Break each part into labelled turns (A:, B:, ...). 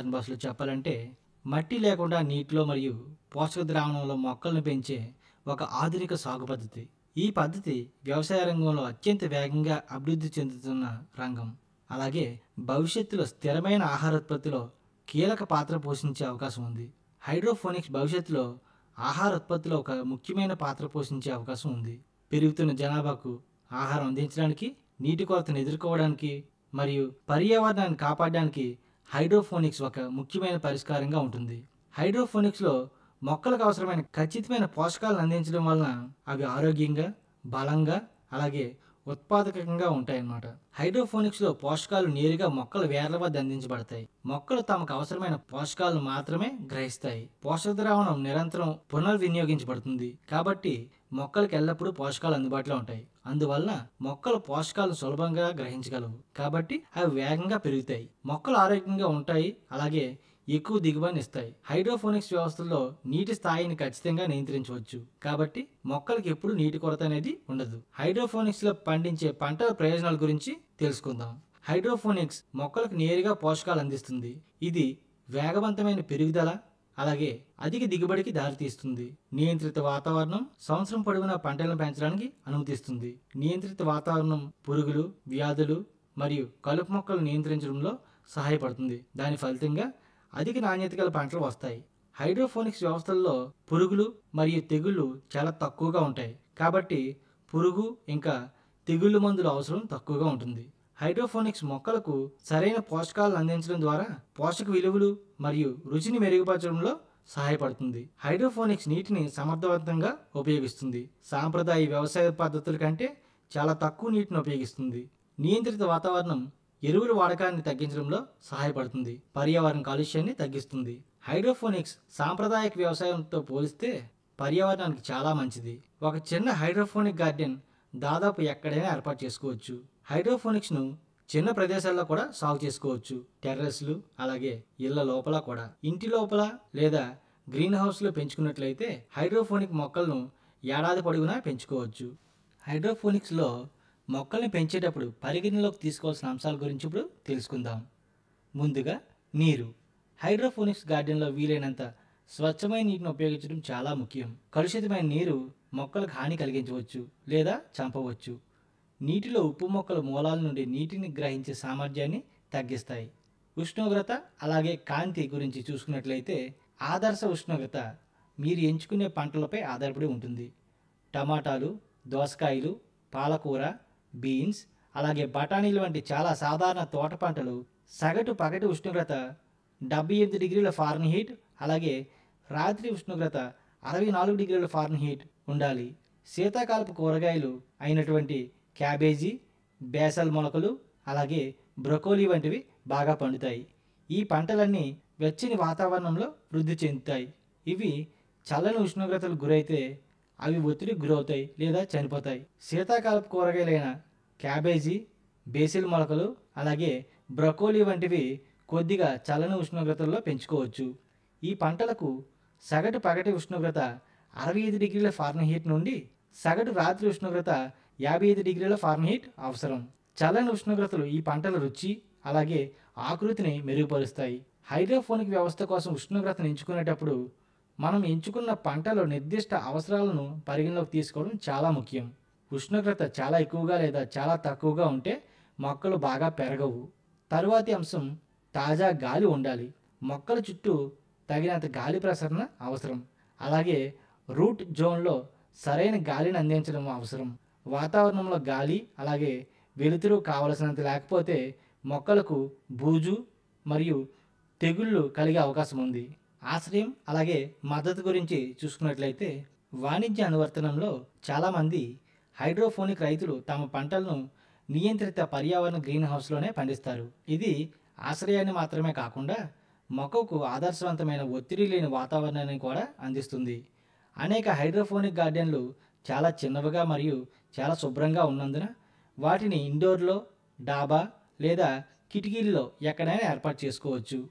A: cotton భాషలో చెప్పాలంటే మట్టి లేకుండా నీటిలో మరియు పోషక ద్రావణంలో మొక్కలను పెంచే ఒక ఆధునిక సాగు పద్ధతి ఈ పద్ధతి వ్యవసాయ రంగంలో అత్యంత వేగంగా అభివృద్ధి చెందుతున్న రంగం అలాగే భవిష్యత్తులో స్థిరమైన ఆహారోత్పత్తిలో కీలక పాత్ర పోషించే అవకాశం ఉంది హైడ్రోఫోనిక్స్ భవిష్యత్తులో ఆహార ఉత్పత్తిలో ఒక ముఖ్యమైన పాత్ర పోషించే అవకాశం ఉంది పెరుగుతున్న జనాభాకు ఆహారం అందించడానికి నీటి కొరతను ఎదుర్కోవడానికి మరియు పర్యావరణాన్ని కాపాడడానికి హైడ్రోఫోనిక్స్ ఒక ముఖ్యమైన పరిష్కారంగా ఉంటుంది హైడ్రోఫోనిక్స్లో మొక్కలకు అవసరమైన ఖచ్చితమైన పోషకాలను అందించడం వలన అవి ఆరోగ్యంగా బలంగా అలాగే ఉత్పాదకంగా ఉంటాయన్నమాట హైడ్రోఫోనిక్స్లో పోషకాలు నేరుగా మొక్కల వేర్ల వద్ద అందించబడతాయి మొక్కలు తమకు అవసరమైన పోషకాలను మాత్రమే గ్రహిస్తాయి పోషక ద్రావణం నిరంతరం పునర్వినియోగించబడుతుంది కాబట్టి మొక్కలకు ఎల్లప్పుడూ పోషకాలు అందుబాటులో ఉంటాయి అందువలన మొక్కలు పోషకాలను సులభంగా గ్రహించగలవు కాబట్టి అవి వేగంగా పెరుగుతాయి మొక్కలు ఆరోగ్యంగా ఉంటాయి అలాగే ఎక్కువ దిగుబడిని ఇస్తాయి హైడ్రోఫోనిక్స్ వ్యవస్థల్లో నీటి స్థాయిని ఖచ్చితంగా నియంత్రించవచ్చు కాబట్టి మొక్కలకు ఎప్పుడు నీటి కొరత అనేది ఉండదు హైడ్రోఫోనిక్స్ లో పండించే పంటల ప్రయోజనాల గురించి తెలుసుకుందాం హైడ్రోఫోనిక్స్ మొక్కలకు నేరుగా పోషకాలు అందిస్తుంది ఇది వేగవంతమైన పెరుగుదల అలాగే అధిక దిగుబడికి దారితీస్తుంది నియంత్రిత వాతావరణం సంవత్సరం పొడవునా పంటలను పెంచడానికి అనుమతిస్తుంది నియంత్రిత వాతావరణం పురుగులు వ్యాధులు మరియు కలుపు మొక్కలు నియంత్రించడంలో సహాయపడుతుంది దాని ఫలితంగా అధిక నాణ్యత గల పంటలు వస్తాయి హైడ్రోఫోనిక్స్ వ్యవస్థల్లో పురుగులు మరియు తెగుళ్ళు చాలా తక్కువగా ఉంటాయి కాబట్టి పురుగు ఇంకా తెగుళ్ళు మందుల అవసరం తక్కువగా ఉంటుంది హైడ్రోఫోనిక్స్ మొక్కలకు సరైన పోషకాలను అందించడం ద్వారా పోషక విలువలు మరియు రుచిని మెరుగుపరచడంలో సహాయపడుతుంది హైడ్రోఫోనిక్స్ నీటిని సమర్థవంతంగా ఉపయోగిస్తుంది సాంప్రదాయ వ్యవసాయ పద్ధతుల కంటే చాలా తక్కువ నీటిని ఉపయోగిస్తుంది నియంత్రిత వాతావరణం ఎరువుల వాడకాన్ని తగ్గించడంలో సహాయపడుతుంది పర్యావరణ కాలుష్యాన్ని తగ్గిస్తుంది హైడ్రోఫోనిక్స్ సాంప్రదాయక వ్యవసాయంతో పోలిస్తే పర్యావరణానికి చాలా మంచిది ఒక చిన్న హైడ్రోఫోనిక్ గార్డెన్ దాదాపు ఎక్కడైనా ఏర్పాటు చేసుకోవచ్చు హైడ్రోఫోనిక్స్ను చిన్న ప్రదేశాల్లో కూడా సాగు చేసుకోవచ్చు టెర్రస్లు అలాగే ఇళ్ల లోపల కూడా ఇంటి లోపల లేదా గ్రీన్ హౌస్లో పెంచుకున్నట్లయితే హైడ్రోఫోనిక్ మొక్కలను ఏడాది పొడవునా పెంచుకోవచ్చు హైడ్రోఫోనిక్స్లో మొక్కల్ని పెంచేటప్పుడు పరిగణలోకి తీసుకోవాల్సిన అంశాల గురించి ఇప్పుడు తెలుసుకుందాం ముందుగా నీరు హైడ్రోఫోనిక్స్ గార్డెన్లో వీలైనంత స్వచ్ఛమైన నీటిని ఉపయోగించడం చాలా ముఖ్యం కలుషితమైన నీరు మొక్కలకు హాని కలిగించవచ్చు లేదా చంపవచ్చు నీటిలో ఉప్పు మొక్కల మూలాల నుండి నీటిని గ్రహించే సామర్థ్యాన్ని తగ్గిస్తాయి ఉష్ణోగ్రత అలాగే కాంతి గురించి చూసుకున్నట్లయితే ఆదర్శ ఉష్ణోగ్రత మీరు ఎంచుకునే పంటలపై ఆధారపడి ఉంటుంది టమాటాలు దోసకాయలు పాలకూర బీన్స్ అలాగే బఠానీలు వంటి చాలా సాధారణ తోట పంటలు సగటు పగటి ఉష్ణోగ్రత డెబ్బై ఎనిమిది డిగ్రీల ఫారెన్హీట్ అలాగే రాత్రి ఉష్ణోగ్రత అరవై నాలుగు డిగ్రీల ఫారెన్హీట్ ఉండాలి శీతాకాలపు కూరగాయలు అయినటువంటి క్యాబేజీ బేసల్ మొలకలు అలాగే బ్రొకోలీ వంటివి బాగా పండుతాయి ఈ పంటలన్నీ వెచ్చని వాతావరణంలో వృద్ధి చెందుతాయి ఇవి చల్లని ఉష్ణోగ్రతలు గురైతే అవి ఒత్తిడికి గురవుతాయి లేదా చనిపోతాయి శీతాకాలపు కూరగాయలైన క్యాబేజీ బేసిల్ మొలకలు అలాగే బ్రొకోలీ వంటివి కొద్దిగా చల్లని ఉష్ణోగ్రతల్లో పెంచుకోవచ్చు ఈ పంటలకు సగటు పగటి ఉష్ణోగ్రత అరవై ఐదు డిగ్రీల ఫారెన్హీట్ నుండి సగటు రాత్రి ఉష్ణోగ్రత యాభై ఐదు డిగ్రీల ఫారెన్హీట్ అవసరం చల్లని ఉష్ణోగ్రతలు ఈ పంటల రుచి అలాగే ఆకృతిని మెరుగుపరుస్తాయి హైడ్రోఫోనిక్ వ్యవస్థ కోసం ఉష్ణోగ్రతను ఎంచుకునేటప్పుడు మనం ఎంచుకున్న పంటలో నిర్దిష్ట అవసరాలను పరిగణలోకి తీసుకోవడం చాలా ముఖ్యం ఉష్ణోగ్రత చాలా ఎక్కువగా లేదా చాలా తక్కువగా ఉంటే మొక్కలు బాగా పెరగవు తరువాతి అంశం తాజా గాలి ఉండాలి మొక్కల చుట్టూ తగినంత గాలి ప్రసరణ అవసరం అలాగే రూట్ జోన్లో సరైన గాలిని అందించడం అవసరం వాతావరణంలో గాలి అలాగే వెలుతురు కావలసినంత లేకపోతే మొక్కలకు బూజు మరియు తెగుళ్ళు కలిగే అవకాశం ఉంది ఆశ్రయం అలాగే మద్దతు గురించి చూసుకున్నట్లయితే వాణిజ్య అనువర్తనంలో చాలామంది హైడ్రోఫోనిక్ రైతులు తమ పంటలను నియంత్రిత పర్యావరణ గ్రీన్ హౌస్లోనే పండిస్తారు ఇది ఆశ్రయాన్ని మాత్రమే కాకుండా మొక్కకు ఆదర్శవంతమైన ఒత్తిడి లేని వాతావరణాన్ని కూడా అందిస్తుంది అనేక హైడ్రోఫోనిక్ గార్డెన్లు చాలా చిన్నవిగా మరియు చాలా శుభ్రంగా ఉన్నందున వాటిని ఇండోర్లో డాబా లేదా కిటికీల్లో ఎక్కడైనా ఏర్పాటు చేసుకోవచ్చు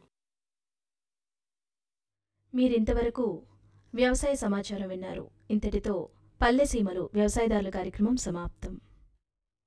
B: మీరింతవరకు వ్యవసాయ సమాచారం విన్నారు ఇంతటితో పల్లె సీమలు వ్యవసాయదారుల కార్యక్రమం సమాప్తం